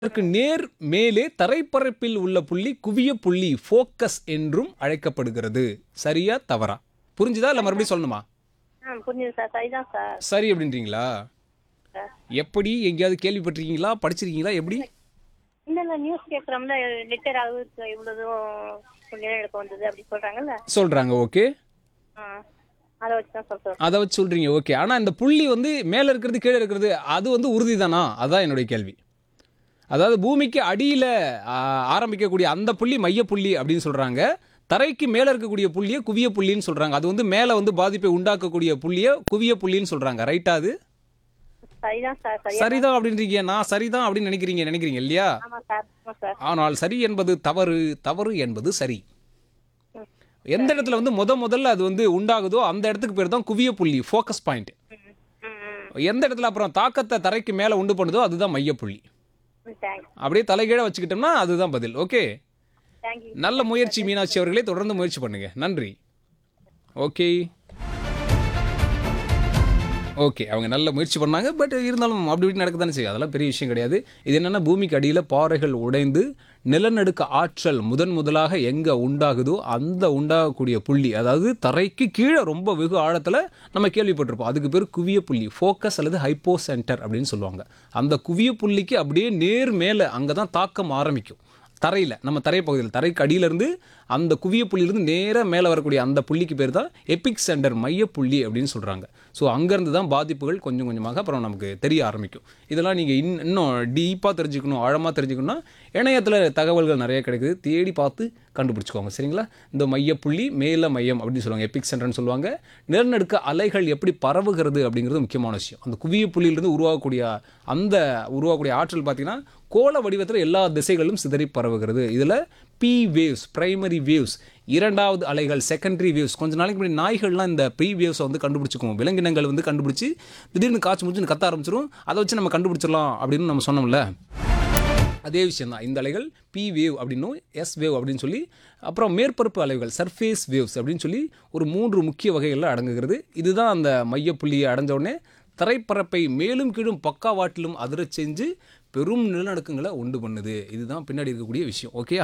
அதற்கு நேர் மேலே தரைப்பரப்பில் உள்ள புள்ளி குவிய புள்ளி ஃபோக்கஸ் என்றும் அழைக்கப்படுகிறது சரியா தவறா புரிஞ்சுதா இல்லை மறுபடியும் சொல்லணுமா ஆ புரிஞ்சுது சார் சரிதான் சார் சரி அப்படின்றீங்களா சார் எப்படி எங்கேயாவது கேள்விப்பட்டிருக்கீங்களா படிச்சிருக்கீங்களா எப்படி இல்லை இல்லை நியூஸ் கேட்குறோம்ல லிட்டர் அளவுக்கு இவ்வளோதும் நிலநடுக்கம் வந்தது அப்படி சொல்கிறாங்கல்ல சொல்றாங்க ஓகே ஆ அதை வச்சு தான் சொல்கிறோம் அதை வச்சு சொல்றீங்க ஓகே ஆனா இந்த புள்ளி வந்து மேலே இருக்கிறது கீழே இருக்கிறது அது வந்து உறுதி தானா அதான் என்னுடைய கேள்வி அதாவது பூமிக்கு அடியில் ஆரம்பிக்கக்கூடிய அந்த புள்ளி மைய புள்ளி அப்படின்னு சொல்றாங்க தரைக்கு மேலே இருக்கக்கூடிய புள்ளியை குவிய புள்ளின்னு சொல்றாங்க அது வந்து மேலே வந்து பாதிப்பை உண்டாக்கக்கூடிய புள்ளியை குவிய புள்ளின்னு சொல்றாங்க ரைட்டா அது சரிதான் சார் சரியா சரிதான் அப்படின்றீங்க நான் சரிதான் அப்படின்னு நினைக்கிறீங்க நினைக்கிறீங்க இல்லையா ஆமாம் சார் ஆமாம் சார் ஆனால் சரி என்பது தவறு தவறு என்பது சரி ம். எந்த இடத்துல வந்து முத முதல்ல அது வந்து உண்டாகுதோ அந்த இடத்துக்கு பேர் தான் குவிய புள்ளி ஃபோக்கஸ் பாயிண்ட் ம் ம் ம் எந்த இடத்துல அப்புறம் தாக்கத்தை தரைக்கு மேலே உண்டு பண்ணுதோ அதுதான் மையப்புள்ளி ம் தேங்க்ஸ் அப்படியே தலைகீழ வச்சுக்கிட்டோம்னா அதுதான் பதில் ஓகே தேங்க்யூ நல்ல முயற்சி மீனாட்சி அவர்களே தொடர்ந்து முயற்சி பண்ணுங்க நன்றி ஓகே ஓகே அவங்க நல்ல முயற்சி பண்ணாங்க பட் இருந்தாலும் அப்படி இப்படி நடக்க தானே செய்யும் அதெல்லாம் பெரிய விஷயம் கிடையாது இது என்னென்னா பூமிக்கு அடியில் பாறைகள் உடைந்து நிலநடுக்க ஆற்றல் முதன் முதலாக எங்கே உண்டாகுதோ அந்த உண்டாகக்கூடிய புள்ளி அதாவது தரைக்கு கீழே ரொம்ப வெகு ஆழத்தில் நம்ம கேள்விப்பட்டிருப்போம் அதுக்கு பேர் குவிய புள்ளி ஃபோக்கஸ் அல்லது ஹைப்போ சென்டர் அப்படின்னு சொல்லுவாங்க அந்த குவிய புள்ளிக்கு அப்படியே நேர் மேலே அங்கே தான் தாக்கம் ஆரம்பிக்கும் தரையில் நம்ம தரைப்பகுதியில் தரைக்கு அடியிலேருந்து அந்த குவிய புள்ளியிலிருந்து நேராக மேலே வரக்கூடிய அந்த புள்ளிக்கு பேர் தான் எபிக் சென்டர் மையப்புள்ளி அப்படின்னு சொல்கிறாங்க ஸோ அங்கேருந்து தான் பாதிப்புகள் கொஞ்சம் கொஞ்சமாக அப்புறம் நமக்கு தெரிய ஆரம்பிக்கும் இதெல்லாம் நீங்கள் இன் இன்னும் டீப்பாக தெரிஞ்சுக்கணும் ஆழமாக தெரிஞ்சுக்கணும்னா இணையத்தில் தகவல்கள் நிறைய கிடைக்குது தேடி பார்த்து கண்டுபிடிச்சிக்கோங்க சரிங்களா இந்த மையப்புள்ளி மேல மையம் அப்படின்னு சொல்லுவாங்க எபிக் சென்டர்னு சொல்லுவாங்க நிலநடுக்க அலைகள் எப்படி பரவுகிறது அப்படிங்கிறது முக்கியமான விஷயம் அந்த குவிய புள்ளியிலிருந்து உருவாகக்கூடிய அந்த உருவாகக்கூடிய ஆற்றல் பார்த்தீங்கன்னா கோள வடிவத்தில் எல்லா திசைகளிலும் சிதறி பரவுகிறது இதில் பி வேவ்ஸ் பிரைமரி வேவ்ஸ் இரண்டாவது அலைகள் செகண்டரி வேவ்ஸ் கொஞ்ச நாளைக்கு முன்னாடி நாய்கள்லாம் இந்த ப்ரீ வேவ்ஸை வந்து கண்டுபிடிச்சிக்குவோம் விலங்கினங்கள் வந்து கண்டுபிடிச்சி திடீர்னு காய்ச்சி முடிச்சு கத்த ஆரம்பிச்சிரும் அதை வச்சு நம்ம கண்டுபிடிச்சிடலாம் அப்படின்னு நம்ம சொன்னோம்ல அதே விஷயம் தான் இந்த அலைகள் பி வேவ் அப்படின்னும் எஸ் வேவ் அப்படின்னு சொல்லி அப்புறம் மேற்பரப்பு அலைகள் சர்ஃபேஸ் வேவ்ஸ் அப்படின்னு சொல்லி ஒரு மூன்று முக்கிய வகைகளில் அடங்குகிறது இதுதான் அந்த மையப்புள்ளியை அடைஞ்ச உடனே தரைப்பரப்பை மேலும் கீழும் பக்காவாட்டிலும் அதிரச் செஞ்சு பெரும் நிலநடுக்கங்களை உண்டு பண்ணுது இதுதான் பின்னாடி இருக்கக்கூடிய விஷயம் ஓகேயா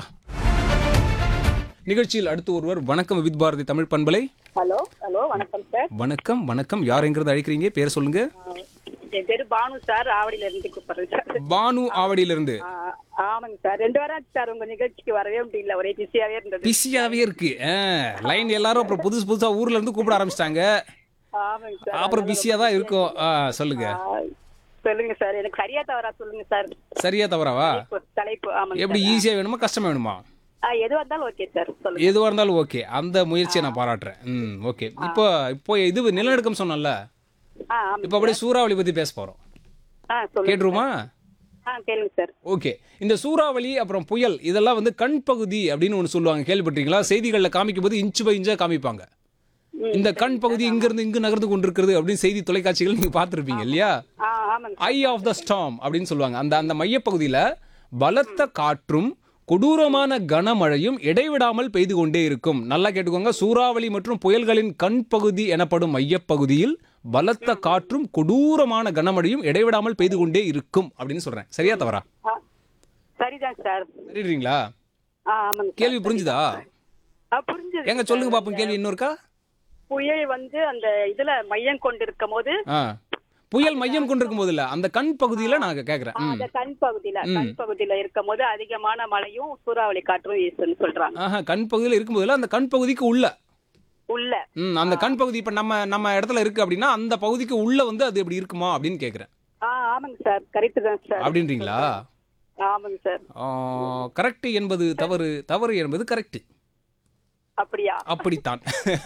நிகழ்ச்சியில் அடுத்து ஒருவர் வணக்கம் வித் பாரதி தமிழ் பண்பலை ஹலோ ஹலோ வணக்கம் சார் வணக்கம் வணக்கம் யாருங்கிறது அழைக்கிறீங்க பேர் சொல்லுங்க என் பேரு பானு சார் ஆவடியில இருந்து கூப்பிடுறேன் சார் பானு ஆவடியிலிருந்து ஆ, ஆமாங்க சார் ரெண்டு வாரம் ஆச்சு சார் உங்க நிகழ்ச்சிக்கு வரவே முடியல ஒரே பிஸியாவே இருந்தது பிஸியாவே இருக்கு லைன் எல்லாரும் அப்புறம் புதுசு புதுசா ஊர்ல இருந்து கூப்பிட ஆரம்பிச்சிட்டாங்க ஆமாங்க சார் அப்புறம் பிஸியா தான் இருக்கும் ஆ, சொல்லுங்க ஆ, சொல்லுங்க சார் எனக்கு சரியா தவறா சொல்லுங்க சார் சரியா தவறாவா தலைப்பு, தலைப்பு ஆமாங்க எப்படி ஈஸியா வேணுமா கஷ்டமா வேணுமா ஆ, எதுவா இருந்தாலும் ஓகே சார் சொல்லுங்க எதுவா இருந்தாலும் ஓகே அந்த முயற்சியை நான் பாராட்டுறேன் ம் ஓகே இப்போ இப்போ இது நிலநடுக்கம் சொன்னல ஆ ஆமாம் இப்போ அப்படியே சூறாவளி பத்தி பேச போறோம் ஆ சொல்லுங்க கேட்டுருமா ஆ கேளுங்க சார் ஓகே இந்த சூறாவளி அப்புறம் புயல் இதெல்லாம் வந்து கண் பகுதி அப்படின்னு ஒன்று சொல்லுவாங்க கேள்விப்பட்டிருக்கீங்களா செய்திகளில் காமிக்கும் போது இன்ச்சு பை இன்ச்சா காமிப்பாங்க இந்த கண் பகுதி இங்கிருந்து இங்கு நகர்ந்து கொண்டிருக்கிறது அப்படின்னு செய்தி தொலைக்காட்சிகள் நீங்க பார்த்துருப்பீங்க இல்லையா ஆ ஆமாங்க ஐ ஆஃப் த ஸ்டாம் அப்படின்னு சொல்லுவாங்க அந்த அந்த மையப்பகுதியில் பலத்த காற்றும் கொடூரமான கனமழையும் இடைவிடாமல் பெய்து கொண்டே இருக்கும் நல்லா கேட்டுக்கோங்க சூறாவளி மற்றும் புயல்களின் கண் பகுதி எனப்படும் மையப்பகுதியில் பலத்த காற்றும் கொடூரமான கனமழையும் இடைவிடாமல் பெய்து கொண்டே இருக்கும் அப்படின்னு சொல்றேன் சரியா தவறா ஆ, சரிதான் சார் சரிங்களா ஆ ஆமாங்க சார். கேள்வி புரிஞ்சுதா ஆ புரிஞ்சது எங்க சொல்லுங்க பாப்போம் கேள்வி இன்னொருக்கா புயல் வந்து அந்த இதுல மையம் கொண்டிருக்கும் போது ஆ புயல் மையம் கொண்டிருக்கும் போது இல்ல அந்த கண் பகுதியில நான் கேக்குறேன் ம். அந்த கண் பகுதியில கண் பகுதியில இருக்கும் போது அதிகமான மழையும் சூறாவளி காற்றும் வீசுன்னு சொல்றாங்க ஆஹா கண் பகுதியில் இருக்கும்போதுல அந்த கண் பகுதிக்கு உள்ள உள்ள ம் அந்த கண் பகுதி இப்ப நம்ம நம்ம இடத்துல இருக்கு அப்படின்னா அந்த பகுதிக்கு உள்ள வந்து அது எப்படி இருக்குமா அப்படின்னு கேக்குறேன் ஆ ஆமாங்க சார் கரெக்ட் தான் சார் அப்படின்றீங்களா ஆமாங்க சார் கரெக்ட் என்பது தவறு தவறு என்பது கரெக்ட் அப்படியா அப்படித்தான்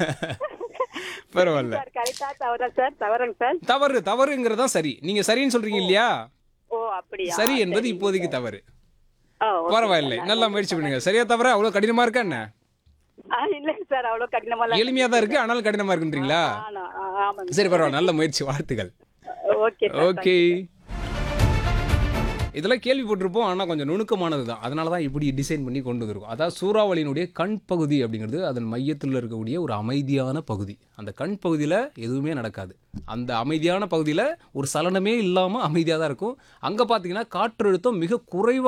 பரவாயில்ல சார் கரெக்டா தவறா சார் தவறுங்க சார் தவறு தவறுங்கிறது தான் சரி நீங்க சரின்னு சொல்றீங்க இல்லையா ஓ அப்படியா சரி என்பது இப்போதைக்கு தவறு ஆ, okay. பரவாயில்லை நல்லா முயற்சி பண்ணுங்க சரியா தவிர அவ்வளவு கடினமா இருக்கா என்ன ஆ, இல்லைங்க சார் அவ்வளவு கடினமா எளிமையா தான் இருக்கு ஆனாலும் கடினமா இருக்குன்றீங்களா ஆமாங்க சரி பரவாயில்ல நல்ல முயற்சி வாழ்த்துக்கள் ஓகே ஓகே இதெல்லாம் கேள்விப்பட்டிருப்போம் ஆனால் கொஞ்சம் நுணுக்கமானது தான் அதனால தான் இப்படி டிசைன் பண்ணி கொண்டு வந்திருக்கும் அதாவது சூறாவளியினுடைய கண் பகுதி அப்படிங்கிறது அதன் மையத்தில் இருக்கக்கூடிய ஒரு அமைதியான பகுதி அந்த கண் பகுதியில் எதுவுமே நடக்காது அந்த அமைதியான பகுதியில் ஒரு சலனமே இல்லாமல் அமைதியாக தான் இருக்கும் அங்கே பார்த்தீங்கன்னா காற்றழுத்தம் மிக குறைவாக